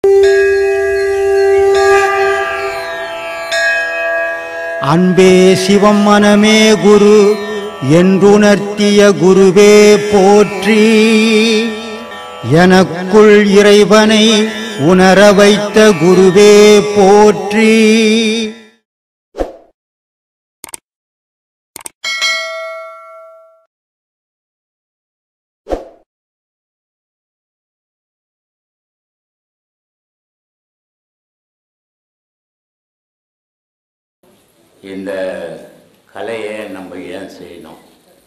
அன்பே சிவம் மனமே குரு என்றுணர்த்திய குருவே போற்றி எனக்குள் இறைவனை உணர வைத்த குருவே போற்றி இந்த கலையை நம்ம ஏன் செய்யணும்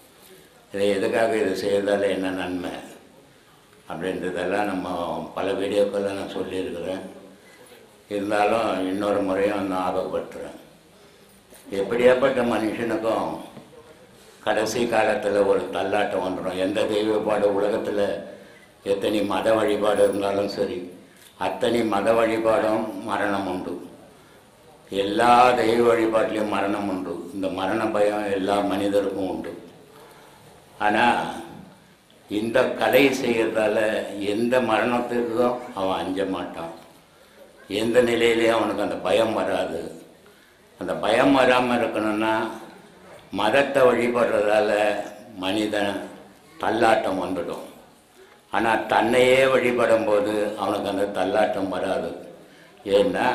இதை எதுக்காக இது செய்கிறதால என்ன நன்மை அப்படின்றதெல்லாம் நம்ம பல வீடியோக்களில் நான் சொல்லியிருக்கிறேன் இருந்தாலும் இன்னொரு முறையும் நான் ஆர்வப்படுத்துகிறேன் எப்படியாப்பட்ட மனுஷனுக்கும் கடைசி காலத்தில் ஒரு தள்ளாட்டம் வந்துடும் எந்த தெய்வப்பாடு உலகத்தில் எத்தனை மத வழிபாடு இருந்தாலும் சரி அத்தனை மத வழிபாடும் மரணம் உண்டு எல்லா தெய்வ வழிபாட்டிலையும் மரணம் உண்டு இந்த மரண பயம் எல்லா மனிதருக்கும் உண்டு ஆனால் இந்த கலை செய்கிறதால எந்த மரணத்திற்கும் அவன் அஞ்ச மாட்டான் எந்த நிலையிலையும் அவனுக்கு அந்த பயம் வராது அந்த பயம் வராமல் இருக்கணும்னா மதத்தை வழிபடுறதால மனிதன் தள்ளாட்டம் வந்துடும் ஆனால் தன்னையே வழிபடும் போது அவனுக்கு அந்த தள்ளாட்டம் வராது ஏன்னா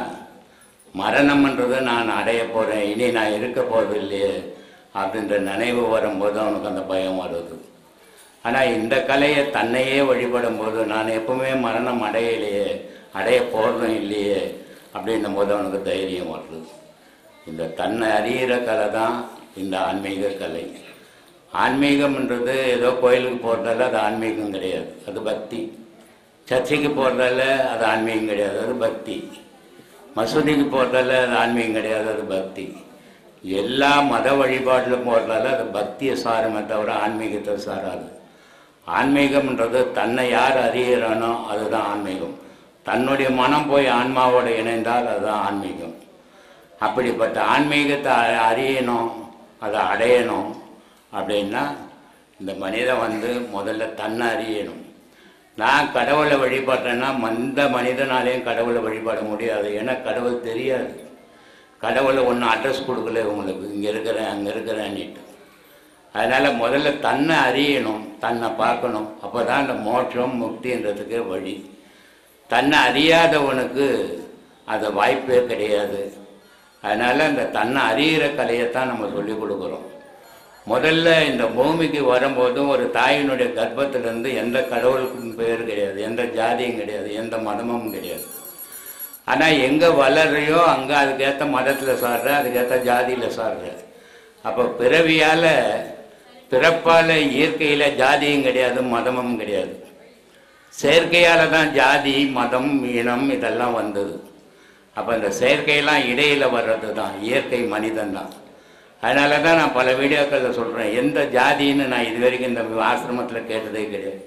மரணம்ன்றது நான் அடைய போகிறேன் இனி நான் இருக்க போகிறது இல்லையே அப்படின்ற நினைவு வரும்போது அவனுக்கு அந்த பயம் வருது ஆனால் இந்த கலையை தன்னையே வழிபடும் போது நான் எப்பவுமே மரணம் அடையலையே அடைய போகிறதும் இல்லையே அப்படின்னும் போது அவனுக்கு தைரியம் வருது இந்த தன்னை அறியிற கலை தான் இந்த ஆன்மீக கலை ஆன்மீகம்ன்றது ஏதோ கோயிலுக்கு போகிறதால அது ஆன்மீகம் கிடையாது அது பக்தி சர்ச்சைக்கு போகிறதால அது ஆன்மீகம் கிடையாது அது பக்தி மசூதிக்கு போகிறதால அது ஆன்மீகம் கிடையாது அது பக்தி எல்லா மத வழிபாட்டிலும் போகிறதால அது பக்தியை சாருமே தவிர ஆன்மீகத்தை சாராது ஆன்மீகம்ன்றது தன்னை யார் அறிகிறானோ அதுதான் ஆன்மீகம் தன்னுடைய மனம் போய் ஆன்மாவோடு இணைந்தால் அதுதான் ஆன்மீகம் அப்படிப்பட்ட ஆன்மீகத்தை அ- அறியணும் அதை அடையணும் அப்படின்னா இந்த மனிதன் வந்து முதல்ல தன்னை அறியணும் நான் கடவுளை வழிபடுறேன்னா எந்த மனிதனாலையும் கடவுளை வழிபட முடியாது ஏன்னா கடவுள் தெரியாது கடவுளை ஒன்றும் அட்ரஸ் கொடுக்கல உங்களுக்கு இங்கே இருக்கிறேன் அங்கே இருக்கிறேன்னுட்டு அதனால் முதல்ல தன்னை அறியணும் தன்னை பார்க்கணும் அப்போ தான் இந்த மோட்சம் முக்தின்றதுக்கு வழி தன்னை அறியாதவனுக்கு அது வாய்ப்பே கிடையாது அதனால் இந்த தன்னை அறியிற கலையைத்தான் நம்ம சொல்லிக் கொடுக்குறோம் முதல்ல இந்த பூமிக்கு வரும்போதும் ஒரு தாயினுடைய கர்ப்பத்திலிருந்து எந்த கடவுளுக்கும் பேர் கிடையாது எந்த ஜாதியும் கிடையாது எந்த மதமும் கிடையாது ஆனால் எங்கே வளர்றையோ அங்கே அதுக்கேற்ற மதத்தில் சாடுற அதுக்கேற்ற ஜாதியில் சாடுற அப்போ பிறவியால் பிறப்பால் இயற்கையில் ஜாதியும் கிடையாது மதமும் கிடையாது செயற்கையால் தான் ஜாதி மதம் இனம் இதெல்லாம் வந்தது அப்போ இந்த செயற்கையெல்லாம் இடையில் வர்றது தான் இயற்கை மனிதன் தான் அதனால தான் நான் பல வீடியோக்களில் சொல்கிறேன் எந்த ஜாதின்னு நான் இது வரைக்கும் இந்த ஆசிரமத்தில் கேட்டதே கிடையாது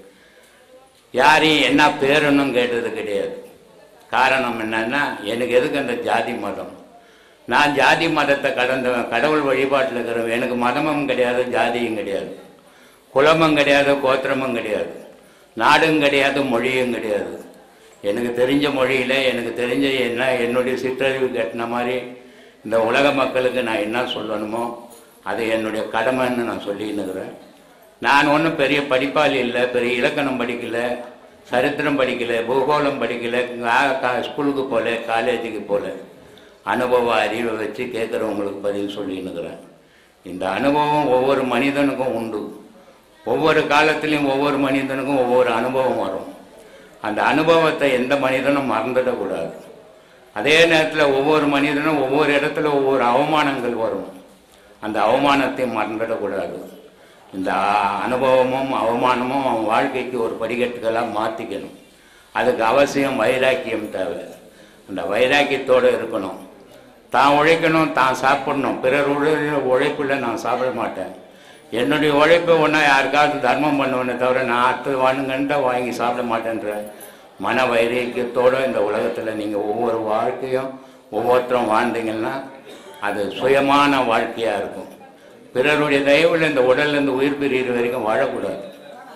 யாரையும் என்ன பேருன்னும் கேட்டது கிடையாது காரணம் என்னன்னா எனக்கு எதுக்கு அந்த ஜாதி மதம் நான் ஜாதி மதத்தை கடந்தவன் கடவுள் வழிபாட்டில் இருக்கிறவன் எனக்கு மதமும் கிடையாது ஜாதியும் கிடையாது குலமும் கிடையாது கோத்திரமும் கிடையாது நாடும் கிடையாது மொழியும் கிடையாது எனக்கு தெரிஞ்ச மொழியில் எனக்கு தெரிஞ்ச என்ன என்னுடைய சிற்றறிவு கட்டின மாதிரி இந்த உலக மக்களுக்கு நான் என்ன சொல்லணுமோ அது என்னுடைய கடமைன்னு நான் சொல்லின்னுக்கிறேன் நான் ஒன்றும் பெரிய படிப்பாளி இல்லை பெரிய இலக்கணம் படிக்கல சரித்திரம் படிக்கல பூகோளம் படிக்கல கா- கா- ஸ்கூலுக்கு போகல காலேஜுக்கு போகல அனுபவ அறிவை வச்சு கேட்குறவங்களுக்கு பதில் சொல்லின்னுக்கிறேன் இந்த அனுபவம் ஒவ்வொரு மனிதனுக்கும் உண்டு ஒவ்வொரு காலத்திலையும் ஒவ்வொரு மனிதனுக்கும் ஒவ்வொரு அனுபவம் வரும் அந்த அனுபவத்தை எந்த மனிதனும் மறந்துடக்கூடாது அதே நேரத்தில் ஒவ்வொரு மனிதனும் ஒவ்வொரு இடத்துல ஒவ்வொரு அவமானங்கள் வரும் அந்த அவமானத்தை மறந்துடக்கூடாது இந்த அ- அனுபவமும் அவமானமும் அவன் வாழ்க்கைக்கு ஒரு படிக்கட்டுகளாக மாற்றிக்கணும் அதுக்கு அவசியம் வைராக்கியம் தேவை அந்த வைராக்கியத்தோடு இருக்கணும் தான் உழைக்கணும் தான் சாப்பிடணும் பிறர் உழைப்பு உழைப்பில் நான் சாப்பிட மாட்டேன் என்னுடைய உழைப்பை ஒன்றா யாருக்காவது தர்மம் பண்ணுவேனே தவிர நான் அடுத்தது வாணுங்கன்ட்டு வாங்கி சாப்பிட மாட்டேன்ற மன வைராக்கியத்தோடு இந்த உலகத்தில் நீங்கள் ஒவ்வொரு வாழ்க்கையும் ஒவ்வொருத்தரும் வாழ்ந்தீங்கன்னா அது சுயமான வாழ்க்கையாக இருக்கும் பிறருடைய தயவில் இந்த உடல்லேருந்து உயிர் பிரிகிற வரைக்கும் வாழக்கூடாது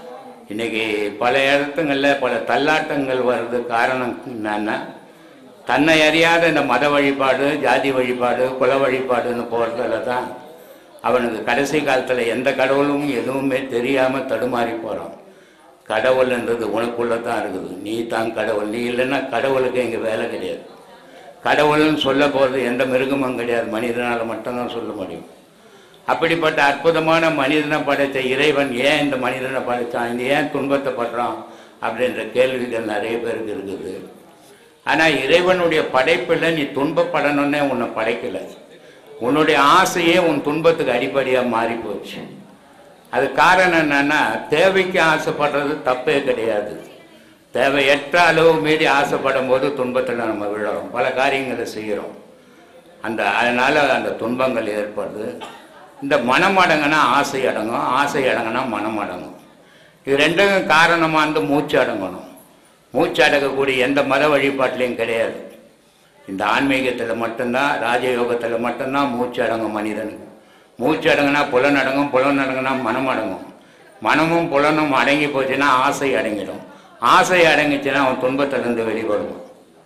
இன்னைக்கு பல இடத்துங்களில் பல தள்ளாட்டங்கள் வர்றது காரணம் என்னன்னா தன்னை அறியாத இந்த மத வழிபாடு ஜாதி வழிபாடு குல வழிபாடுன்னு போகிறதுல தான் அவனுக்கு கடைசி காலத்தில் எந்த கடவுளும் எதுவுமே தெரியாமல் தடுமாறி போகிறான் கடவுள்ன்றது உனக்குள்ளே தான் இருக்குது நீ தான் கடவுள் நீ இல்லைன்னா கடவுளுக்கு இங்கே வேலை கிடையாது கடவுள்னு சொல்ல போகிறது எந்த மிருகமும் கிடையாது மனிதனால் மட்டும்தான் சொல்ல முடியும் அப்படிப்பட்ட அற்புதமான மனிதனை படைத்த இறைவன் ஏன் இந்த மனிதனை படைத்தான் இந்த ஏன் துன்பத்தை படுறான் அப்படின்ற கேள்விகள் நிறைய பேருக்கு இருக்குது ஆனால் இறைவனுடைய படைப்பில் நீ துன்பப்படணும்னே உன்னை படைக்கலை உன்னுடைய ஆசையே உன் துன்பத்துக்கு அடிப்படையாக மாறி போச்சு அது காரணம் என்னன்னா தேவைக்கு ஆசைப்படுறது தப்பே கிடையாது தேவையற்ற அளவு மீறி ஆசைப்படும் போது துன்பத்தில் நம்ம விழுறோம் பல காரியங்களை செய்கிறோம் அந்த அதனால் அந்த துன்பங்கள் ஏற்படுது இந்த மனம் அடங்கினா ஆசை அடங்கும் ஆசை அடங்கினா மனம் அடங்கும் இது ரெண்டும் காரணமாக இருந்து மூச்சு அடங்கணும் மூச்சு அடங்கக்கூடிய எந்த மத வழிபாட்டிலையும் கிடையாது இந்த ஆன்மீகத்தில் மட்டும்தான் ராஜயோகத்தில் மட்டும்தான் மூச்சு அடங்கும் மனிதனுக்கு மூச்சு அடங்குனா புலன் அடங்கும் புலன் அடங்குனா மனம் அடங்கும் மனமும் புலனும் அடங்கி போச்சுன்னா ஆசை அடங்கிடும் ஆசை அடங்கிச்சுன்னா அவன் துன்பத்திலிருந்து வெளிப்படுவான்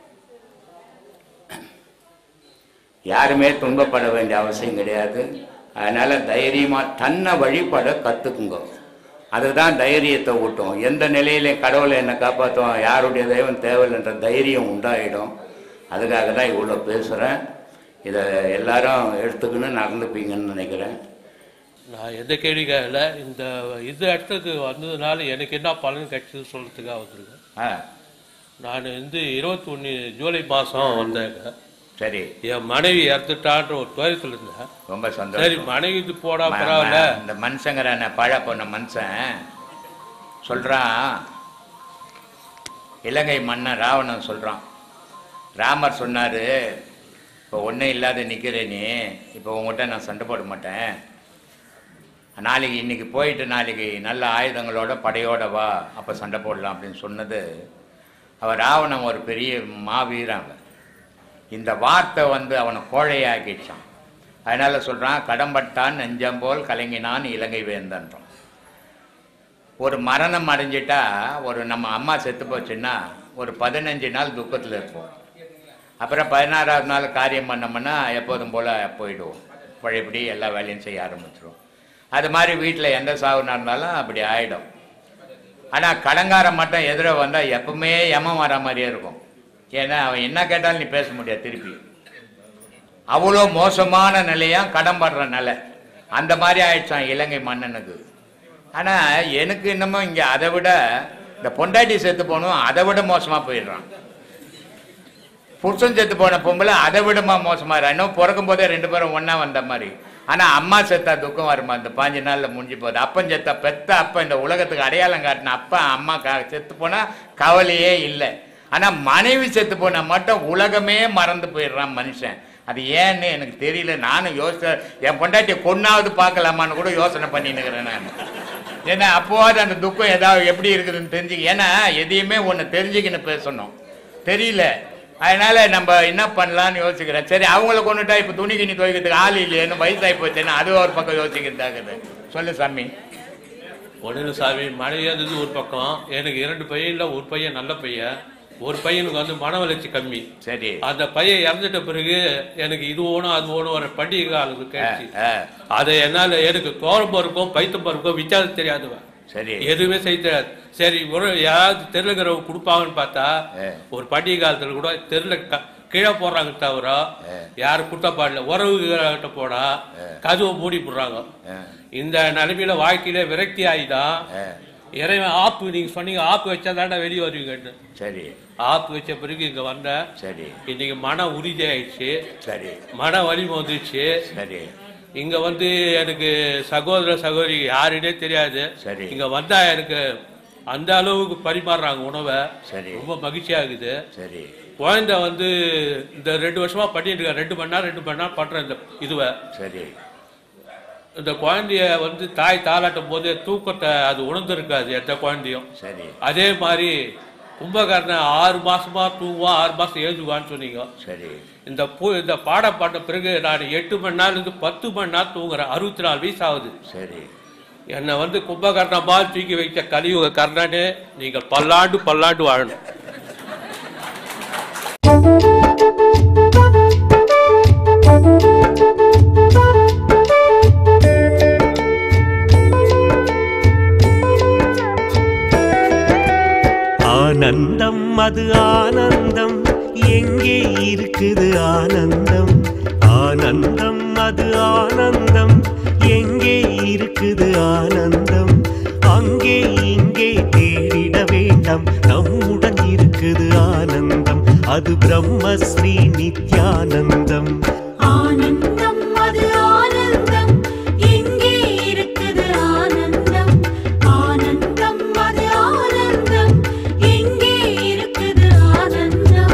யாருமே துன்பப்பட வேண்டிய அவசியம் கிடையாது அதனால தைரியமா தன்னை வழிபட கத்துக்குங்க அதுதான் தைரியத்தை ஊட்டும் எந்த நிலையிலையும் கடவுளை என்னை காப்பாற்றும் யாருடைய தெய்வம் தேவையில்லைன்ற தைரியம் உண்டாயிடும் அதுக்காக தான் இவ்வளோ பேசுகிறேன் இதை எல்லாரும் எடுத்துக்கணும் நடந்துப்பீங்கன்னு நினைக்கிறேன் நான் எந்த கேள்விக்காக இல்லை இந்த இது இடத்துக்கு வந்ததுனால எனக்கு என்ன பலன் கிடைச்சது சொல்றதுக்காக வந்திருக்கேன் ஆ நான் வந்து இருபத்தி ஒன்று ஜூலை மாதம் வந்தேங்க சரி என் மனைவி இறந்துட்டான்ற ஒரு துயரத்தில் இருந்தேன் ரொம்ப சரி சந்தோஷம் மனைவி இது போடா ம- பரவாயில்ல ம- இந்த மனுஷங்கிறான பழ பொண்ண மனுஷன் சொல்றான் இலங்கை மன்னன் ராவணன் சொல்றான் ராமர் சொன்னாரு இப்போ ஒன்றும் இல்லாத நிற்கிற நீ இப்போ உங்ககிட்ட நான் சண்டை போட மாட்டேன் நாளைக்கு இன்னைக்கு போயிட்டு நாளைக்கு நல்ல ஆயுதங்களோட படையோட வா அப்போ சண்டை போடலாம் அப்படின்னு சொன்னது அவர் ராவணன் ஒரு பெரிய மாவீரன் அவன் இந்த வார்த்தை வந்து அவனை கோழையாக்கிச்சான் அதனால சொல்றான் கடம்பட்டான் நெஞ்சம் போல் கலங்கினான் இலங்கை வேந்தன்றான் ஒரு மரணம் அடைஞ்சிட்டா ஒரு நம்ம அம்மா செத்து போச்சுன்னா ஒரு பதினஞ்சு நாள் துக்கத்தில் இருப்போம் அப்புறம் பதினாறாவது நாள் காரியம் பண்ணோம்னா எப்போதும் போல் போயிடுவோம் பழையபடி எல்லா வேலையும் செய்ய ஆரம்பிச்சிடும் அது மாதிரி வீட்டில் எந்த சாவு நடந்தாலும் அப்படி ஆயிடும் ஆனால் கடங்காரம் மட்டும் எதிர வந்தால் எப்பவுமே எமம் வர மாதிரியே இருக்கும் ஏன்னா அவன் என்ன கேட்டாலும் நீ பேச முடியாது திருப்பி அவ்வளோ மோசமான நிலையா கடன்படுற நிலை அந்த மாதிரி ஆயிடுச்சான் இலங்கை மன்னனுக்கு ஆனால் எனக்கு இன்னமும் இங்கே அதை விட இந்த பொண்டாட்டி செத்து போகணும் அதை விட மோசமாக போயிடுறான் புருஷன் செத்து போன பொம்பளை அதை விடமா மோசமா இருக்கா இன்னும் பிறக்கும் போதே ரெண்டு பேரும் ஒண்ணா வந்த மாதிரி ஆனா அம்மா செத்தா துக்கம் வருமா இந்த பாஞ்சு நாள்ல முடிஞ்சு போகுது அப்பன் செத்தா பெத்த அப்ப இந்த உலகத்துக்கு அடையாளம் காட்டின அப்பா அம்மா க- செத்து போனா கவலையே இல்லை ஆனா மனைவி செத்து போனா மட்டும் உலகமே மறந்து போயிடுறான் மனுஷன் அது ஏன்னு எனக்கு தெரியல நானும் யோசிச்ச என் பொண்டாட்டியை கொன்னாவது பார்க்கலாமான்னு கூட யோசனை பண்ணினுக்கிறேன் நான் ஏன்னா அப்போவாது அந்த துக்கம் ஏதாவது எப்படி இருக்குதுன்னு தெரிஞ்சு ஏன்னா எதையுமே ஒன்று தெரிஞ்சுக்கின்னு பேசணும் தெரியல அதனால நம்ம என்ன பண்ணலாம்னு யோசிக்கிறேன் சரி அவங்கள கொண்டுட்டா இப்போ துணி கிணி துவைக்கிறதுக்கு ஆள் இல்லையேன்னு வயசாகி போச்சுன்னா அது ஒரு பக்கம் யோசிக்கிறதாக்குது சொல்லு சாமி ஒன்றும் சாமி மனைவி இருந்தது ஒரு பக்கம் எனக்கு இரண்டு பையன் இல்லை ஒரு பையன் நல்ல பையன் ஒரு பையனுக்கு வந்து மன வளர்ச்சி கம்மி சரி அந்த பையன் இறந்துட்ட பிறகு எனக்கு இது ஓணும் அது ஓணும் ஒரு பண்டிகை காலம் கேட்டுச்சு ஆ, அதை என்னால எனக்கு தோரம் பருக்கும் பைத்தம் பருக்கும் வித்தியாசம் தெரியாதுவன் சரி எதுவுமே செய்ய தெரியாது சரி ஒரு யாராவது தெருலுங்கிறவங்க கொடுப்பாங்கன்னு பார்த்தா ஆ. ஒரு பண்டிகை காலத்துல கூட தெருல க- கீழே போடுறாங்க தவிர யாரும் கொடுத்த பாடல உறவுகிட்ட போனா கதவை மூடி போடுறாங்க ஆ, இந்த நிலைமையில வாழ்க்கையில விரக்தி ஆயிதான் ஆ, இறைவன் ஆப்பு நீங்க சொன்னீங்க ஆப்பு வச்சா தாண்டா வெளியே வருவீங்கன்னு சரி ஆப்பு வச்ச பிறகு இங்க வந்தேன் சரி இன்னைக்கு மன உறுதி ஆயிடுச்சு சரி மன வலிமை வந்துச்சு சரி இங்க வந்து எனக்கு சகோதர சகோதரி யாருன்னே தெரியாது சரி. இங்க வந்தா எனக்கு அந்த அளவுக்கு பரிமாறுறாங்க உணவை சரி. ரொம்ப மகிழ்ச்சியா இருக்குது சரி குழந்தை வந்து இந்த ரெண்டு வருஷமா பண்ணிட்டு இருக்கேன் ரெண்டு மணி நேரம் ரெண்டு மணி நேரம் பண்றேன் இந்த இதுவை சரி இந்த குழந்தைய வந்து தாய் தாளாட்டும் போது தூக்கத்தை அது உணர்ந்திருக்காது எந்த குழந்தையும் சரி அதே மாதிரி கும்பகர்ணன் ஆறு மாசமா தூங்குவான் ஆறு மாசம் எழுதுவான்னு சொன்னீங்க சரி இந்த பூ இந்த பாடம் பாட்ட பிறகு நான் எட்டு மணி நேரம் இருந்து பத்து மணி நேரம் தூங்குறேன் அறுபத்தி நாலு வயசு ஆகுது சரி என்னை வந்து கும்பகர்ணமா தூக்கி வைத்த கலியுக கர்ணனே நீங்கள் பல்லாண்டு பல்லாண்டு வாழணும் ஆனந்தம் அது ஆனந்தம் எங்கே இருக்குது ஆனந்தம் ஆனந்தம் அது ஆனந்தம் எங்கே இருக்குது ஆனந்தம் அங்கே இங்கே தேடிட வேண்டாம் நம்முடன் இருக்குது ஆனந்தம் அது பிரம்மஸ்ரீ நித்யானந்தம் ஆனந்தம் அது ஆனந்தம் எங்கே இருக்குது ஆனந்தம் ஆனந்தம் அது ஆனந்தம் எங்கே இருக்குது ஆனந்தம்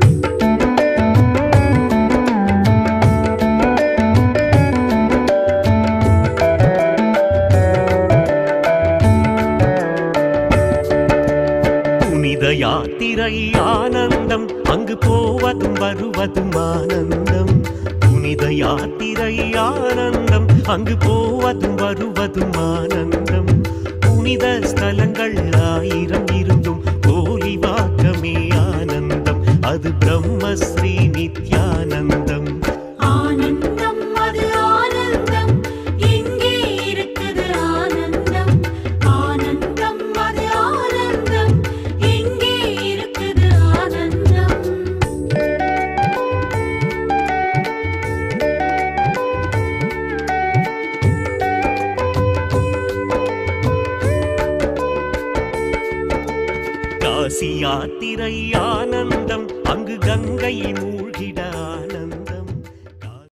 புனித யாத்திரை ஆனந்தம் அங்கு போவதும் வருவதும் ஆனந்தம் புனித யாத்திரை ஆனந்தம் அங்கு போவதும் வருவதும் ஆனந்தம் புனித ஸ்தலங்கள் ஆயிரம் இருந்தும் போலி வாக்கமே ஆனந்தம் அது பிரம்மஸ்ரீ நித்யானந்தம் ஆனந்தம் அது ஆனந்தம் எங்கே இருக்குது ஆனந்தம் ஆனந்தம் அது ஆனந்தம் எங்கே இருக்குது ஆனந்தம் காசி யாத்திரை ஆனந்தம் அங்கு கங்கை மூழ்கிட ஆனந்தம்